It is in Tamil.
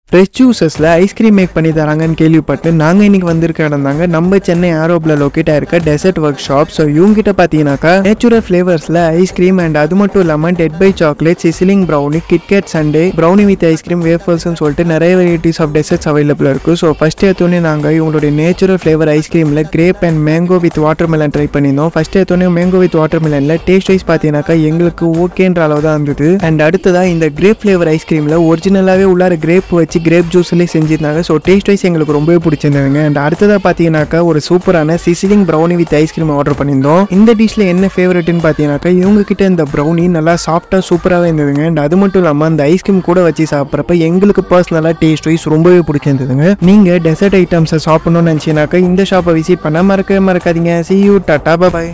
ஃப்ரெஷ் ஜூஸஸில் ஐஸ்கிரீம் மேக் பண்ணி தராங்கன்னு கேள்விப்பட்டு நாங்கள் இன்னைக்கு வந்திருக்க இடம் தாங்க நம்ம சென்னை ஆரோப்பில் லொக்கேட் ஆயிருக்க டெசர்ட் ஒர்க் ஷாப் ஸோ இவங்ககிட்ட பார்த்தீங்கன்னாக்கா நேச்சுரல் ஃப்ளேவர்ஸில் ஐஸ்கிரீம் அண்ட் அது மட்டும் இல்லாமல் death by chocolate sizzling brownie KitKat sundae brownie with ice cream வேஃபர்ஸ்னு சொல்லிட்டு நிறைய வெரைட்டிஸ் ஆஃப் டெசர்ட்ஸ் அவைலபிள் இருக்குது ஸோ ஃபஸ்ட் எடுத்தோடனே நாங்கள் இவங்களுடைய நேச்சுரல் ஃப்ளேவர் ஐஸ்கிரீமில் grape and mango with watermelon try பண்ணியிருந்தோம் ஃபஸ்ட் எடுத்தோடனே மேங்கோ வித் வாட்டர் மெலனில் டேஸ்ட் வைஸ் பார்த்தீங்கன்னாக்கா எங்களுக்கு ஓகேன்ற அளவு தான் இருந்தது அண்ட் அடுத்ததாக இந்த கிரேப் ஃப்ளேவர் ஐஸ்கிரீமில் ஒரிஜினலாகவே உள்ளார கிரேப் வச்சு கிரேப் ஜூஸ்லேயே செஞ்சிருந்தாங்க ஸோ டேஸ்ட் வைஸ் எங்களுக்கு ரொம்பவே பிடிச்சிருந்ததுங்க அண்ட் அடுத்ததாக பார்த்தீங்கன்னாக்கா ஒரு சூப்பரான sizzling brownie with ice cream order பண்ணியிருந்தோம் இந்த டிஷ்ல என்ன ஃபேவரட்னு பார்த்தீங்கன்னாக்கா இவங்க கிட்ட இந்த ப்ரௌனி நல்லா சாஃப்டாக சூப்பராகவே இருந்ததுங்க அண்ட் அது மட்டும் இல்லாமல் அந்த ஐஸ்கிரீம் கூட வச்சு சாப்பிட்றப்ப எங்களுக்கு பர்சனலாக டேஸ்ட் வைஸ் ரொம்பவே பிடிச்சிருந்ததுங்க நீங்கள் டெசர்ட் ஐட்டம்ஸை சாப்பிடணும்னு நினச்சினாக்கா இந்த ஷாப்பை விசிட் பண்ண மறக்கவே மறக்காதீங்க சி யூ டாட்டா பாய்